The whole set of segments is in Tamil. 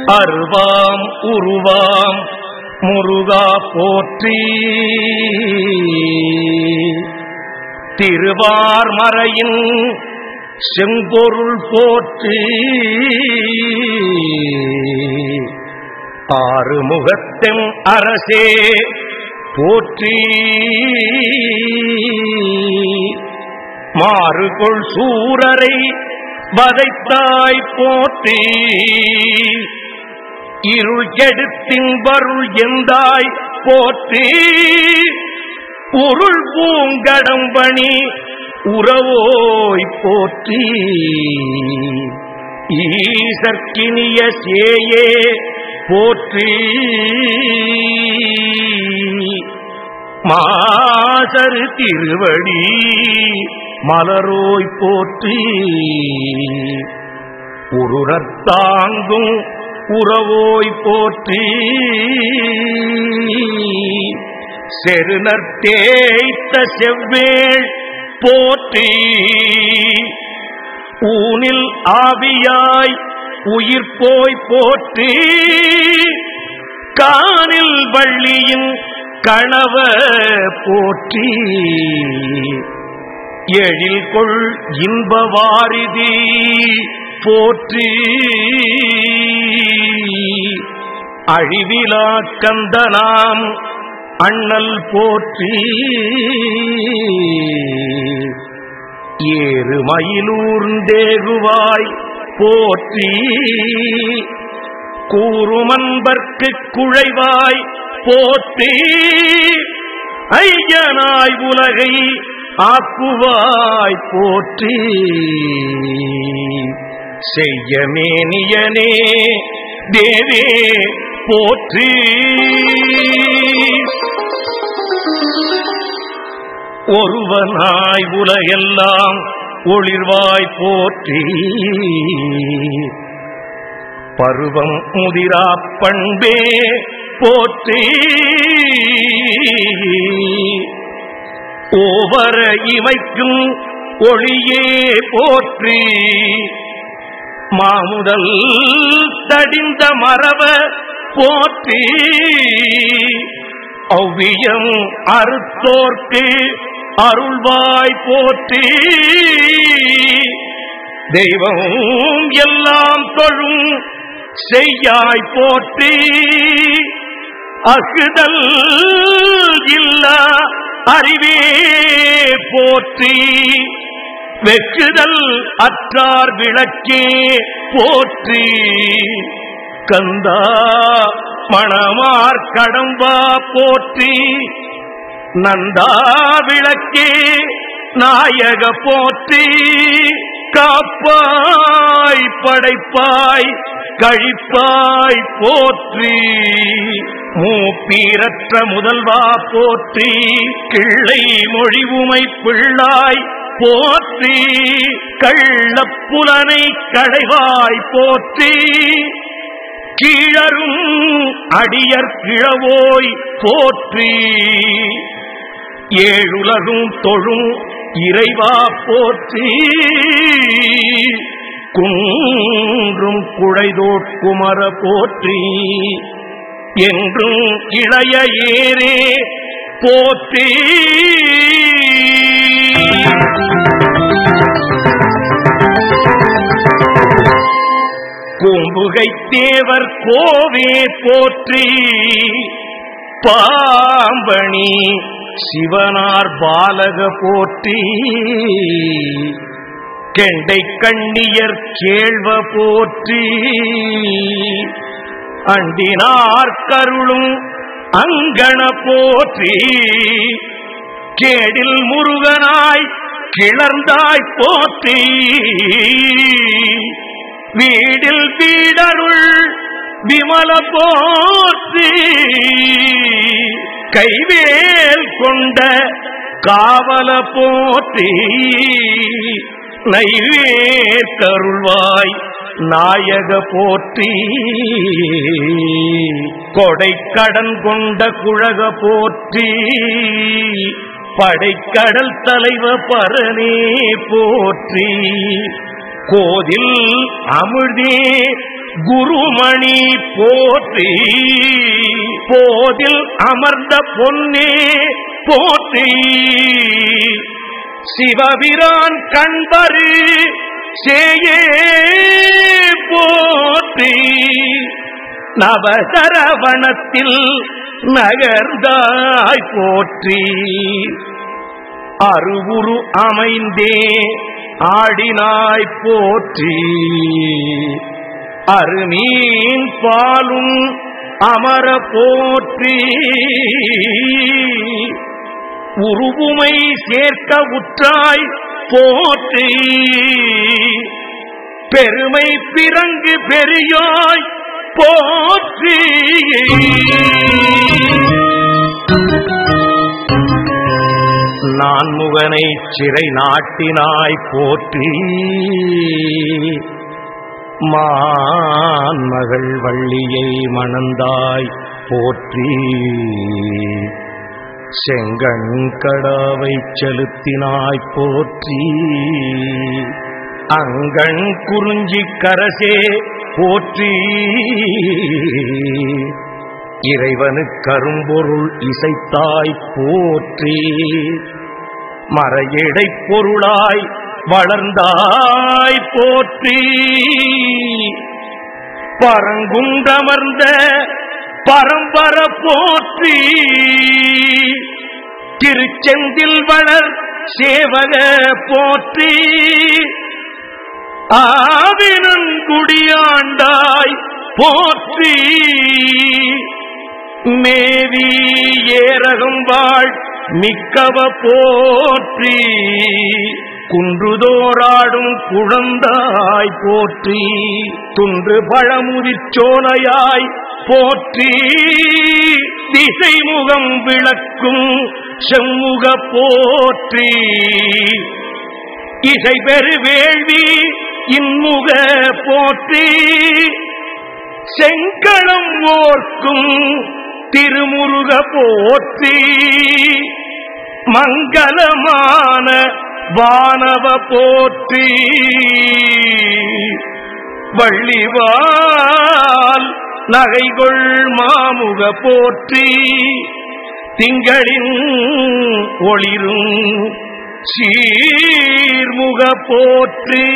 அருவாம் உருவாம் முருகா போற்றி திருவார்மறையின் செம்பொருள் போற்றி ஆறுமுகத்தெம் அரசே போற்றி மாறுகொள் சூரரை வதைத்தாய் போற்றி இருள் கெடுத்தின் வருள் எந்தாய் போற்றி உருள் பூங்கடம்பணி உறவோய் போற்றி ஈசற்கினிய சேயே போற்றி மாசரு திருவடி மலரோய் போற்றி உருரத்தாங்கும் உறவோய் போற்றி செருநர்த்தேய்த்த செவ்வேள் போற்றி ஊனில் ஆவியாய் உயிர் போய் போற்றி காணில் வள்ளியின் கணவ போற்றி எழில் கொள் இன்ப வாரிதி போற்றி அழிவிலா கந்தனாம் அண்ணல் போற்றி ஏறு மயிலூர்ந்தேகுவாய் போற்றி கூறுமன்பர்க்கு குழைவாய் போற்றி ஐயனாய் உலகை ஆக்குவாய் போற்றி செய்யமேனியனே தேவே போற்றி ஒருவனாய் உலகெல்லாம் ஒளிர்வாய் போற்றி பருவம் முதிரா பண்பே போற்றி ஓவர இமைக்கும் ஒளியே போற்றி மாமுதல் தடிந்த மரப போற்றி ஒவ்வியம் அறுத்தோர்க்கு அருள்வாய் போற்றி தெய்வம் எல்லாம் தொழும் செய்யாய் போற்றி அகுதல் இல்ல அறிவே போற்றி வெக்குதல் அற்றார் விளக்கே போற்றி கந்தா மணமார் கடம்பா போற்றி நந்தா விளக்கே நாயக போற்றி காப்பாய் படைப்பாய் கழிப்பாய் போற்றி மூப்பீரற்ற முதல்வா போற்றி கிள்ளை மொழிவுமை பிள்ளாய் போற்றி கள்ளப்புலனை கடைவாய் போற்றி கீழரும் அடியர் கிழவோய் போற்றி ஏழுலகும் தொழும் இறைவா போற்றி குன்றும் குழைதோட்குமர போற்றி என்றும் இளைய ஏரே போற்றி பூம்புகை தேவர் கோவே போற்றி பாம்பணி சிவனார் பாலக போற்றி கெண்டை கண்ணியர் கேள்வ போற்றி அண்டினார் கருளும் அங்கண போற்றி கேடில் முருகனாய் கிளர்ந்தாய் போற்றி வீடில் வீடருள் விமல போற்றி கைவேல் கொண்ட காவல போற்றி நைவேர் கருள்வாய் நாயக போற்றி கொடைக்கடன் கொண்ட குழக போற்றி படைக்கடல் தலைவ பரனே போற்றி கோதில் அமிழ்தே குருமணி போற்றி போதில் அமர்ந்த பொன்னே போற்றி சிவபிரான் கண்பரு சேயே போற்றி நவசரவணத்தில் நகர்ந்தாய் போற்றி அருவுரு அமைந்தே ஆடினாய் போற்றி அருமீன் பாலும் அமர போற்றி உருவுமை சேர்க்க உற்றாய் போற்றி பெருமை பிறங்கு பெரியாய் போற்றி நான் முகனை சிறை நாட்டினாய் போற்றி மான்மகள் வள்ளியை மணந்தாய் போற்றி செங்கண் கடாவை செலுத்தினாய் போற்றி அங்கண் குறிஞ்சி கரசே போற்றி இறைவனு கரும்பொருள் இசைத்தாய் போற்றி மறையடை பொருளாய் வளர்ந்தாய் போற்றி பரங்குண்டமர்ந்த பரம்பர போற்றி திருச்செந்தில் வளர் சேவக போற்றி ஆவினங்குடியாண்டாய் போற்றி மேவி ஏரகம் வாழ் மிக்கவ போற்றி குன்றுதோராடும் குழந்தாய் போற்றி துன்று பழமுதிச்சோலையாய் போற்றி திசைமுகம் விளக்கும் செம்முக போற்றி இசை பெரு வேள்வி இன்முக போற்றி செங்களம் ஓர்க்கும் திருமுருக போற்றி மங்களமான வானவ போற்றி வள்ளிவால் நகைகொள் மாமுக போற்றி திங்களின் ஒளிரும் சீர்முக போற்றி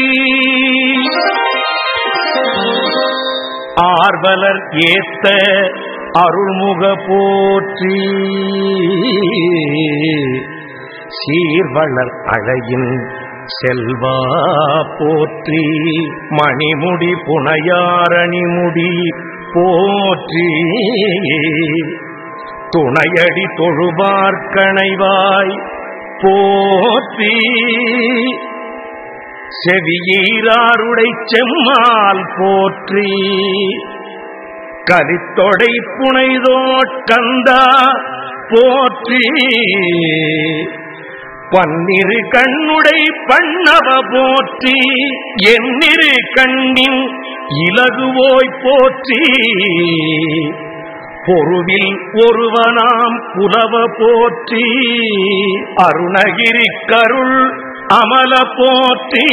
ஆர்வலர் ஏத்த அருள்முக போற்றி சீர்வளர் அழகின் செல்வா போற்றி மணிமுடி புனையாரணிமுடி போற்றி துணையடி தொழுபார்க்கணைவாய் போற்றி செவியீராருடை செம்மால் போற்றி கலித்தொடை புனைதோட்கந்தா போற்றி பன்னிரு கண்ணுடை பண்ணவ போற்றி எண்ணிரு கண்ணின் இலகுவோய் போற்றி பொருவில் ஒருவனாம் புலவ போற்றி அருணகிரி கருள் அமல போற்றி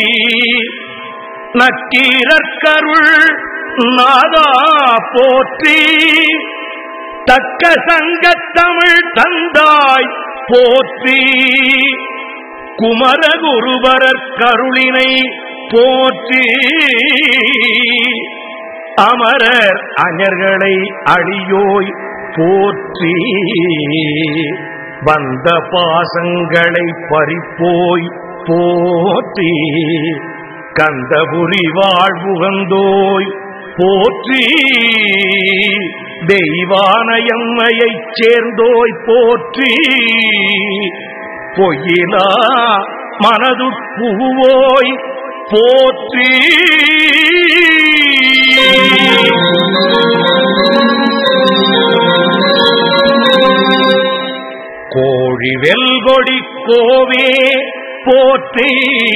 நக்கீரற்கருள் நாதா போற்றி தக்க சங்கத்தமிழ் தந்தாய் போற்றி குமரகுருபரர் கருளினை போற்றி அமரர் அஞர்களை அழியோய் போற்றி வந்த பாசங்களை பறிப்போய் போற்றி கந்தபுரி வாழ்வுகந்தோய் போற்றி தெய்வானயம்மையைச் சேர்ந்தோய் போற்றி பொய்யிலா மனதுட்புகுவோய் போற்றி கோழி வெல்கொடி கோவே போற்றி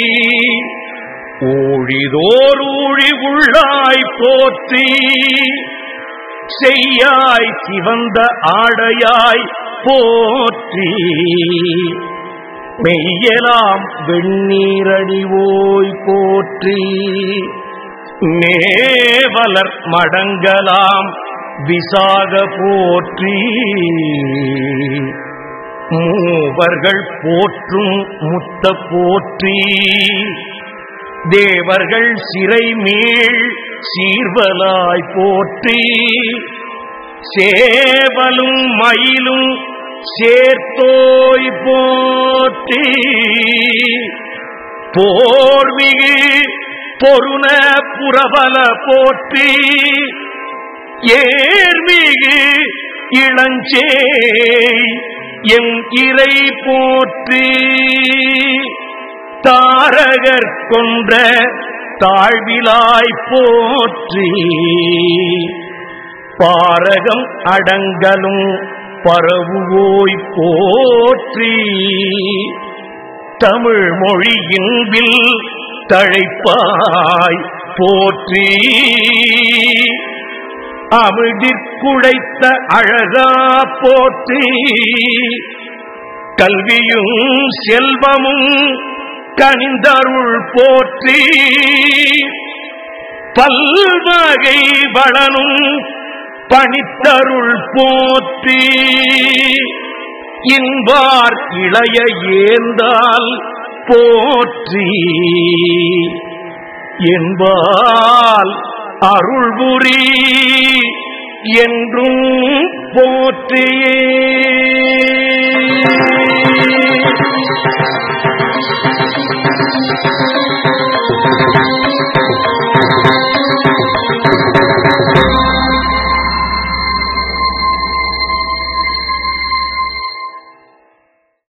ஊழிதோர் ஊழி உள்ளாய் போற்றி செய்யாய் சிவந்த ஆடையாய் போற்றி மெய்யலாம் வெண்ணீரடிவோய் போற்றி நேவலர் மடங்கலாம் விசாக போற்றி மூவர்கள் போற்றும் முத்த போற்றி தேவர்கள் சிறை மீள் சீர்வலாய் போற்றி சேவலும் மயிலும் சேர்த்தோய் போற்றி போர்விகு பொருண புறவல போற்றி ஏர்மிகு இளஞ்சேய் எம் இறை போற்றி தாரகர் கொன்ற தாழ்விலாய் போற்றி பாரகம் அடங்கலும் பரவுவோய் போற்றி தமிழ் மொழியின்பில் தழைப்பாய் போற்றி அமிழ்திற்குழைத்த அழகா போற்றி கல்வியும் செல்வமும் கனிந்தருள் போற்றி பல்வகை வளனும் பணித்தருள் போற்றி இன்பார் இளைய ஏந்தால் போற்றி என்பால் அருள்புரி என்றும் போற்றியே